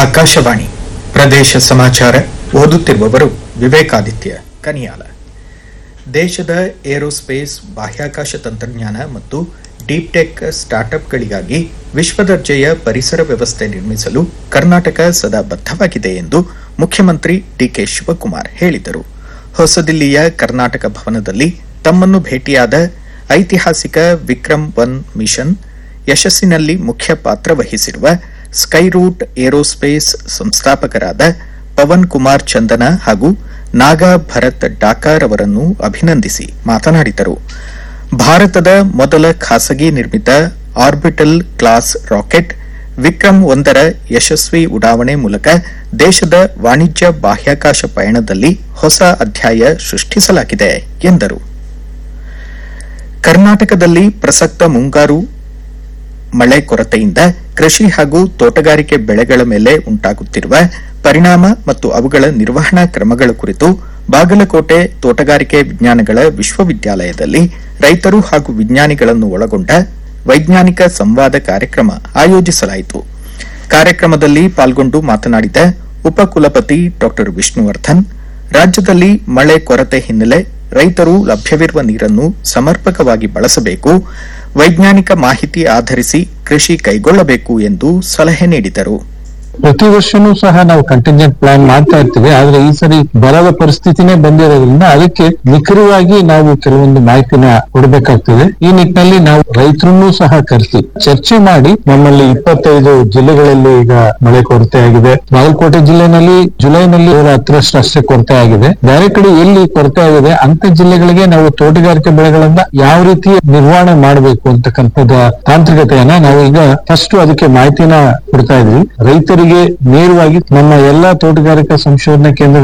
ಆಕಾಶವಾಣಿ ಪ್ರದೇಶ ಸಮಾಚಾರ ಓದುತ್ತಿರುವವರು ವಿವೇಕಾದಿತ್ಯ ಕನಿಯಾಲ ದೇಶದ ಏರೋಸ್ಪೇಸ್ ಬಾಹ್ಯಾಕಾಶ ತಂತ್ರಜ್ಞಾನ ಮತ್ತು ಡೀಪ್ ಟೆಕ್ ಸ್ಟಾರ್ಟ್ಅಪ್ಗಳಿಗಾಗಿ ವಿಶ್ವದರ್ಜೆಯ ಪರಿಸರ ವ್ಯವಸ್ಥೆ ನಿರ್ಮಿಸಲು ಕರ್ನಾಟಕ ಸದಾ ಬದ್ಧವಾಗಿದೆ ಎಂದು ಮುಖ್ಯಮಂತ್ರಿ ಡಿಕೆ ಶಿವಕುಮಾರ್ ಹೇಳಿದರು ಹೊಸದಿಲ್ಲಿಯ ಕರ್ನಾಟಕ ಭವನದಲ್ಲಿ ತಮ್ಮನ್ನು ಭೇಟಿಯಾದ ಐತಿಹಾಸಿಕ ವಿಕ್ರಮ್ ಒನ್ ಮಿಷನ್ ಯಶಸ್ಸಿನಲ್ಲಿ ಮುಖ್ಯ ಪಾತ್ರ ವಹಿಸಿರುವ ಸ್ಕೈರೂಟ್ ಏರೋಸ್ಪೇಸ್ ಸಂಸ್ಥಾಪಕರಾದ ಪವನ್ ಕುಮಾರ್ ಚಂದನ ಹಾಗೂ ನಾಗಾ ಭರತ್ ಡಾಕಾರ್ ಅವರನ್ನು ಅಭಿನಂದಿಸಿ ಮಾತನಾಡಿದರು ಭಾರತದ ಮೊದಲ ಖಾಸಗಿ ನಿರ್ಮಿತ ಆರ್ಬಿಟಲ್ ಕ್ಲಾಸ್ ರಾಕೆಟ್ ವಿಕ್ರಮ್ ಒಂದರ ಯಶಸ್ವಿ ಉಡಾವಣೆ ಮೂಲಕ ದೇಶದ ವಾಣಿಜ್ಯ ಬಾಹ್ಯಾಕಾಶ ಪಯಣದಲ್ಲಿ ಹೊಸ ಅಧ್ಯಾಯ ಸೃಷ್ಟಿಸಲಾಗಿದೆ ಎಂದರು ಕರ್ನಾಟಕದಲ್ಲಿ ಪ್ರಸಕ್ತ ಮುಂಗಾರು ಮಳೆ ಕೊರತೆಯಿಂದ ಕೃಷಿ ಹಾಗೂ ತೋಟಗಾರಿಕೆ ಬೆಳೆಗಳ ಮೇಲೆ ಉಂಟಾಗುತ್ತಿರುವ ಪರಿಣಾಮ ಮತ್ತು ಅವುಗಳ ನಿರ್ವಹಣಾ ಕ್ರಮಗಳ ಕುರಿತು ಬಾಗಲಕೋಟೆ ತೋಟಗಾರಿಕೆ ವಿಜ್ಞಾನಗಳ ವಿಶ್ವವಿದ್ಯಾಲಯದಲ್ಲಿ ರೈತರು ಹಾಗೂ ವಿಜ್ಞಾನಿಗಳನ್ನು ಒಳಗೊಂಡ ವೈಜ್ಞಾನಿಕ ಸಂವಾದ ಕಾರ್ಯಕ್ರಮ ಆಯೋಜಿಸಲಾಯಿತು ಕಾರ್ಯಕ್ರಮದಲ್ಲಿ ಪಾಲ್ಗೊಂಡು ಮಾತನಾಡಿದ ಉಪಕುಲಪತಿ ಡಾ ವಿಷ್ಣುವರ್ಧನ್ ರಾಜ್ಯದಲ್ಲಿ ಮಳೆ ಕೊರತೆ ಹಿನ್ನೆಲೆ ರೈತರು ಲಭ್ಯವಿರುವ ನೀರನ್ನು ಸಮರ್ಪಕವಾಗಿ ಬಳಸಬೇಕು ವೈಜ್ಞಾನಿಕ ಮಾಹಿತಿ ಆಧರಿಸಿ ಕೃಷಿ ಕೈಗೊಳ್ಳಬೇಕು ಎಂದು ಸಲಹೆ ನೀಡಿದರು ಪ್ರತಿ ವರ್ಷನೂ ಸಹ ನಾವು ಕಂಟಿಂಜೆಂಟ್ ಪ್ಲಾನ್ ಮಾಡ್ತಾ ಇರ್ತೀವಿ ಆದ್ರೆ ಈ ಸರಿ ಬರದ ಪರಿಸ್ಥಿತಿನೇ ಬಂದಿರೋದ್ರಿಂದ ಅದಕ್ಕೆ ನಿಖರವಾಗಿ ನಾವು ಕೆಲವೊಂದು ಮಾಹಿತಿನ ಕೊಡಬೇಕಾಗ್ತದೆ ಈ ನಿಟ್ಟಿನಲ್ಲಿ ನಾವು ರೈತರನ್ನೂ ಸಹ ಕರೆಸಿ ಚರ್ಚೆ ಮಾಡಿ ನಮ್ಮಲ್ಲಿ ಇಪ್ಪತ್ತೈದು ಜಿಲ್ಲೆಗಳಲ್ಲಿ ಈಗ ಮಳೆ ಕೊರತೆ ಆಗಿದೆ ಬಾಗಲಕೋಟೆ ಜಿಲ್ಲೆನಲ್ಲಿ ಜುಲೈನಲ್ಲಿ ನೂರ ಹತ್ತರಷ್ಟು ಅಷ್ಟೇ ಕೊರತೆ ಆಗಿದೆ ಬೇರೆ ಕಡೆ ಎಲ್ಲಿ ಕೊರತೆ ಆಗಿದೆ ಅಂತ ಜಿಲ್ಲೆಗಳಿಗೆ ನಾವು ತೋಟಗಾರಿಕೆ ಬೆಳೆಗಳನ್ನ ಯಾವ ರೀತಿ ನಿರ್ವಹಣೆ ಮಾಡಬೇಕು ಅಂತಕ್ಕಂಥದ ತಾಂತ್ರಿಕತೆಯನ್ನ ನಾವು ಈಗ ಫಸ್ಟ್ ಅದಕ್ಕೆ ಮಾಹಿತಿನ ಕೊಡ್ತಾ ಇದ್ವಿ ರೈತರಿಗೆ ನೇರವಾಗಿ ನಮ್ಮ ಎಲ್ಲಾ ತೋಟಗಾರಿಕಾ ಸಂಶೋಧನಾ ಕೇಂದ್ರ